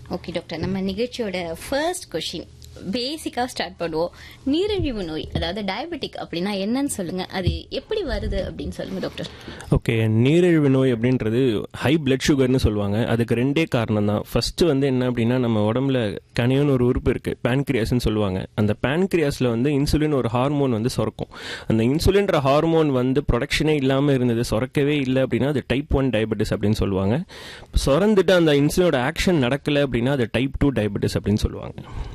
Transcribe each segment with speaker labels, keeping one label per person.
Speaker 1: okay doctor நம்ம நிகழ்ச்சியோட first question பேசிக்கா ஸ்டார்ட் பண்ணுவோம் நீரிழிவு நோய் அதாவது டயபெட்டிக் அப்படின்னா என்னன்னு சொல்லுங்க அது எப்படி வருது அப்படின்னு சொல்லுங்க டாக்டர்
Speaker 2: ஓகே நீரிழிவு நோய் அப்படின்றது ஹை பிளட் சுகர்னு சொல்லுவாங்க அதுக்கு ரெண்டே காரணம் தான் ஃபர்ஸ்ட் வந்து என்ன அப்படின்னா நம்ம உடம்புல கனியன்னு ஒரு உறுப்பு இருக்கு பேன்கிரியாஸ்னு சொல்லுவாங்க அந்த பேன்கிரியாஸ்ல வந்து இன்சுலின் ஒரு ஹார்மோன் வந்து சுரக்கும் அந்த இன்சுலின்ற ஹார்மோன் வந்து ப்ரொடக்ஷனே இல்லாமல் இருந்தது சுரக்கவே இல்லை அப்படின்னா அது டைப் ஒன் டயபெட்டிஸ் அப்படின்னு சொல்லுவாங்க சுரந்துட்டு அந்த இன்சுலினோட ஆக்ஷன் நடக்கல அப்படின்னா அது டைப் டூ டயபெட்டிஸ் அப்படின்னு சொல்லுவாங்க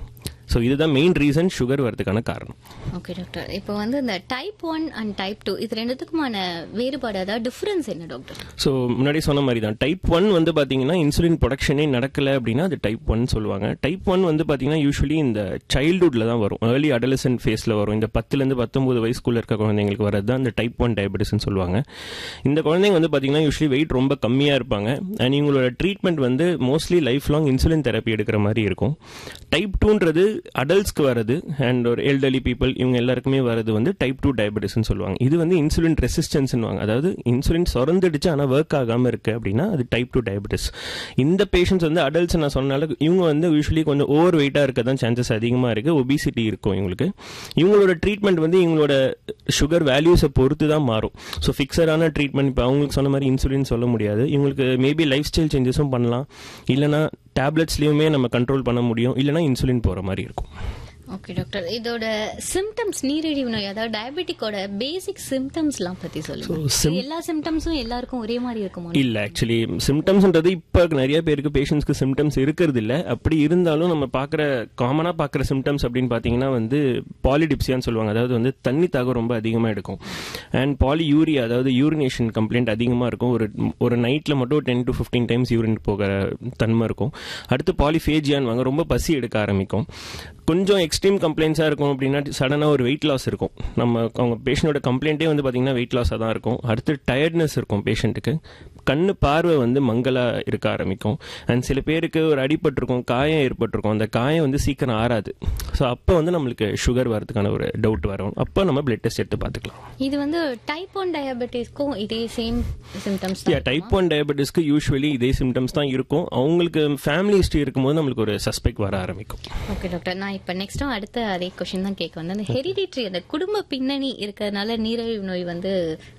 Speaker 2: ஸோ இதுதான் மெயின் ரீசன் சுகர் வரதுக்கான காரணம்
Speaker 1: ஓகே டாக்டர் இப்போ வந்து இந்த type one and type two இது ரெண்டுத்துக்குமான வேறுபாடு அதாவது டிஃபரன்ஸ் என்ன டாக்டர்
Speaker 2: ஸோ முன்னாடி சொன்ன மாதிரி தான் டைப் ஒன் வந்து பார்த்தீங்கன்னா இன்சுலின் ப்ரொடக்ஷனே நடக்கல அப்படின்னா அது டைப் ஒன் சொல்லுவாங்க டைப் ஒன் வந்து பார்த்தீங்கன்னா யூஸ்வலி இந்த சைல்டுஹுட்ல தான் வரும் ஏர்லி அடலசன்ட் ஃபேஸில் வரும் இந்த பத்துலேருந்து பத்தொம்பது வயசுக்குள்ள இருக்க குழந்தைங்களுக்கு வரது தான் இந்த டைப் ஒன் டயபெட்டிஸ்னு சொல்லுவாங்க இந்த குழந்தைங்க வந்து பார்த்தீங்கன்னா யூஸ்வலி வெயிட் ரொம்ப கம்மியாக இருப்பாங்க அண்ட் இவங்களோட ட்ரீட்மெண்ட் வந்து mostly life long insulin therapy எடுக்கிற மாதிரி இருக்கும் டைப் டூன்றது அடல்ட்ஸ்க்கு வருது அண்ட் ஒரு எல்டர்லி பீப்புள் இவங்க எல்லாருக்குமே வரது வந்து டைப் டூ டயபெட்டிஸ்னு சொல்லுவாங்க இது வந்து இன்சுலின் ரெசிஸ்டன்ஸ்னுவாங்க அதாவது இன்சுலின் சுரந்துடுச்சு ஆனால் ஒர்க் ஆகாமல் இருக்கு அப்படின்னா அது டைப் டூ டயபெட்டிஸ் இந்த பேஷண்ட்ஸ் வந்து அடல்ட்ஸ் நான் சொன்னால இவங்க வந்து யூஸ்வலி கொஞ்சம் ஓவர் வெயிட்டாக இருக்க தான் சான்சஸ் அதிகமாக இருக்கு ஒபிசிட்டி இருக்கும் இவங்களுக்கு இவங்களோட ட்ரீட்மெண்ட் வந்து இவங்களோட சுகர் வேல்யூஸை பொறுத்து தான் மாறும் ஸோ ஃபிக்ஸடான ட்ரீட்மெண்ட் இப்போ அவங்களுக்கு சொன்ன மாதிரி இன்சுலின் சொல்ல முடியாது இவங்களுக்கு மேபி லைஃப் ஸ்டைல் சேஞ்சஸும் பண்ணலாம் இல்லைனா டேப்லெட்ஸ்லையுமே நம்ம கண்ட்ரோல் பண்ண முடியும் இல்லைனா இன்சுலின் போகிற மாதிரி இருக்கும்
Speaker 1: ஓகே டாக்டர் இதோட சிம்டம்ஸ் நீரிழிவு நோய் அதாவது டயபெட்டிக்கோட பேசிக் சிம்டம்ஸ்லாம் பத்தி சொல்லுங்க இது எல்லா சிம்டம்ஸும் எல்லாருக்கும் ஒரே மாதிரி இருக்குமா
Speaker 2: இல்ல ஆக்சுவலி சிம்டம்ஸ்ன்றது இப்ப நிறைய பேருக்கு பேஷண்ட்ஸ்க்கு சிம்டம்ஸ் இருக்கிறது இல்ல அப்படி இருந்தாலும் நம்ம பாக்குற காமனா பாக்குற சிம்டம்ஸ் அப்படின்னு பாத்தீங்கன்னா வந்து பாலிடிப்சியான்னு சொல்லுவாங்க அதாவது வந்து தண்ணி தாகம் ரொம்ப அதிகமா எடுக்கும் அண்ட் பாலி யூரியா அதாவது யூரினேஷன் கம்ப்ளைண்ட் அதிகமா இருக்கும் ஒரு ஒரு நைட்ல மட்டும் ten to fifteen times urine போகிற தன்மை இருக்கும் அடுத்து பாலிஃபேஜியான்னு வாங்க ரொம்ப பசி எடுக்க ஆரம்பிக்கும் கொஞ்சம் எக்ஸ்ட்ரீம் கம்ப்ளைண்ட்ஸாக இருக்கும் அப்படின்னா சடனாக ஒரு வெயிட் லாஸ் இருக்கும் நம்ம அவங்க பேஷண்டோட கம்ப்ளைண்ட்டே வந்து பார்த்தீங்கன்னா வெயிட் லாஸாக தான் இருக்கும் அடுத்து டயர்ட்னஸ் இருக்கும் பேஷண்ட்டுக்கு கண்ணு பார்வை வந்து மங்கலாக இருக்க ஆரம்பிக்கும் அண்ட் சில பேருக்கு ஒரு அடிபட்டிருக்கும் காயம் ஏற்பட்டிருக்கும் அந்த காயம் வந்து சீக்கிரம் ஆறாது ஸோ அப்போ வந்து நம்மளுக்கு சுகர் வரதுக்கான ஒரு டவுட் வரும் அப்போ நம்ம பிளட் டெஸ்ட் எடுத்து பார்த்துக்கலாம்
Speaker 1: இது வந்து டைப் ஒன் டயபெட்டிஸ்க்கும் இதே சேம் சிம்டம்ஸ்
Speaker 2: யா டைப் ஒன் டயபெட்டிஸ்க்கு யூஸ்வலி இதே சிம்டம்ஸ் தான் இருக்கும் அவங்களுக்கு ஃபேமிலி ஹிஸ்ட்ரி இருக்கும்போது நம்மளுக்கு ஒரு சஸ்பெக்ட் வர ஆரம்பிக்கும்
Speaker 1: ஓகே டாக்டர் நான் இப்ப நெக்ஸ்டும் அடுத்த அதே கொஸ்டின் தான் கேட்க வந்தேன் அந்த ஹெரிடிட்ரி அந்த குடும்ப பின்னணி இருக்கிறதுனால நீரிழிவு நோய் வந்து